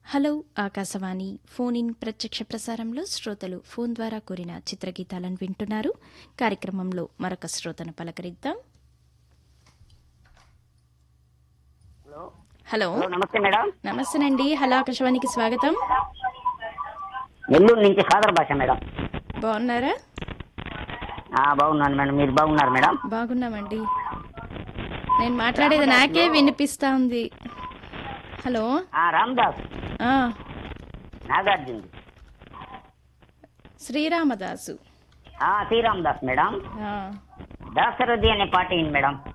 hello Akashvani phone in ప్రత్యక్ష ప్రసారంలో శ్రోతలు ఫోన్ ద్వారా కోరిన చిత్రగీతాలను వింటున్నారు కార్యక్రమంలో మరొక శ్రోతను పలకరిద్దాం హలో హలో హలో నమస్తే మేడం నమస్తేనండి హలో ఆకాశవాణికి స్వాగతం నెల్లూరు నుంచి సాదర్ భాష మేడం బాగున్నారా ఆ, బాగున్నాను మేడం మీరు బాగున్నారు మేడం బాగున్నామండి నేను మాట్లాడేది నాకే వినిపిస్తా ఉంది హలో ఆ, రామ్దాస్ ఆ, నాగార్జున శ్రీరామదాసు శ్రీరామ్ దాస్ మేడం ఆ, దాసరథి అనే పాట ఏంటి మేడం